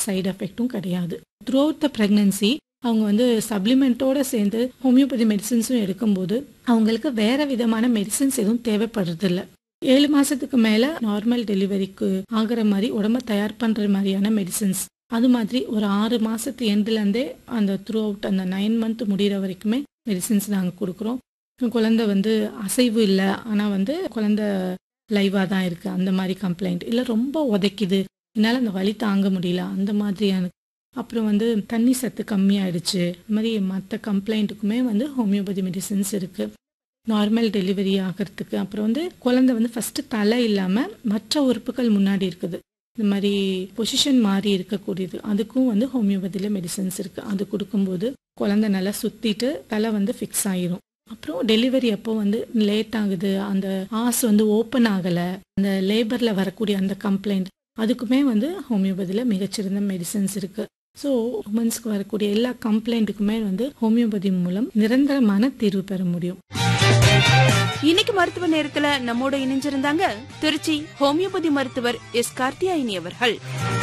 side எஃபெக்ட்டும் கிடையாது through out the pregnancy அவங்க வந்து சப்ளிமெண்ட்டோட சேர்ந்து ஹோமியோபதி மெடிசின்ஸும் எடுக்கும்போது அவங்களுக்கு வேற விதமான மெடிசின்ஸ் எதுவும் தேவைப்படுறதில்ல ஏழு மாசத்துக்கு மேல நார்மல் டெலிவரிக்கு ஆகிற மாதிரி உடம்ப தயார் பண்ற மாதிரியான மெடிசின்ஸ் அது மாதிரி ஒரு ஆறு மாசத்து எண்ட்லேருந்தே அந்த த்ரூ அவுட் அந்த நைன் மந்த் முடிகிற வரைக்குமே மெடிசின்ஸ் நாங்கள் கொடுக்குறோம் குழந்தை வந்து அசைவு இல்லை ஆனால் வந்து குழந்தை லைவாக தான் இருக்குது அந்த மாதிரி கம்ப்ளைண்ட் இல்லை ரொம்ப உதைக்குது என்னால் அந்த வலி தாங்க முடியல அந்த மாதிரியான அப்புறம் வந்து தண்ணி சத்து கம்மியாயிடுச்சு இந்த மாதிரி மற்ற கம்ப்ளைண்ட்டுக்குமே வந்து ஹோமியோபதி மெடிசின்ஸ் இருக்குது நார்மல் டெலிவரி ஆகிறதுக்கு அப்புறம் வந்து குழந்தை வந்து ஃபஸ்ட்டு தலை இல்லாமல் மற்ற உறுப்புகள் முன்னாடி இருக்குது இந்த மாதிரி பொசிஷன் மாறி இருக்கக்கூடியது அதுக்கும் வந்து ஹோமியோபதியில் மெடிசன்ஸ் இருக்குது அது கொடுக்கும்போது குழந்தை நல்லா சுற்றிட்டு தலை வந்து ஃபிக்ஸ் ஆயிரும் அப்புறம் டெலிவரி அப்போ வந்து லேட் ஆகுது அந்த ஆஸ் வந்து ஓப்பன் ஆகலை அந்த லேபரில் வரக்கூடிய அந்த கம்ப்ளைண்ட் அதுக்குமே வந்து ஹோமியோபதியில் மிகச்சிறந்த மெடிசன்ஸ் இருக்குது ஸோ உமன்ஸ்க்கு வரக்கூடிய எல்லா கம்ப்ளைண்ட்டுக்குமே வந்து ஹோமியோபதி மூலம் நிரந்தரமான தீர்வு பெற முடியும் இன்னைக்கு மருத்துவ நேரத்துல நம்மோட இணைஞ்சிருந்தாங்க திருச்சி ஹோமியோபதி மருத்துவர் எஸ் கார்த்தியாயினி அவர்கள்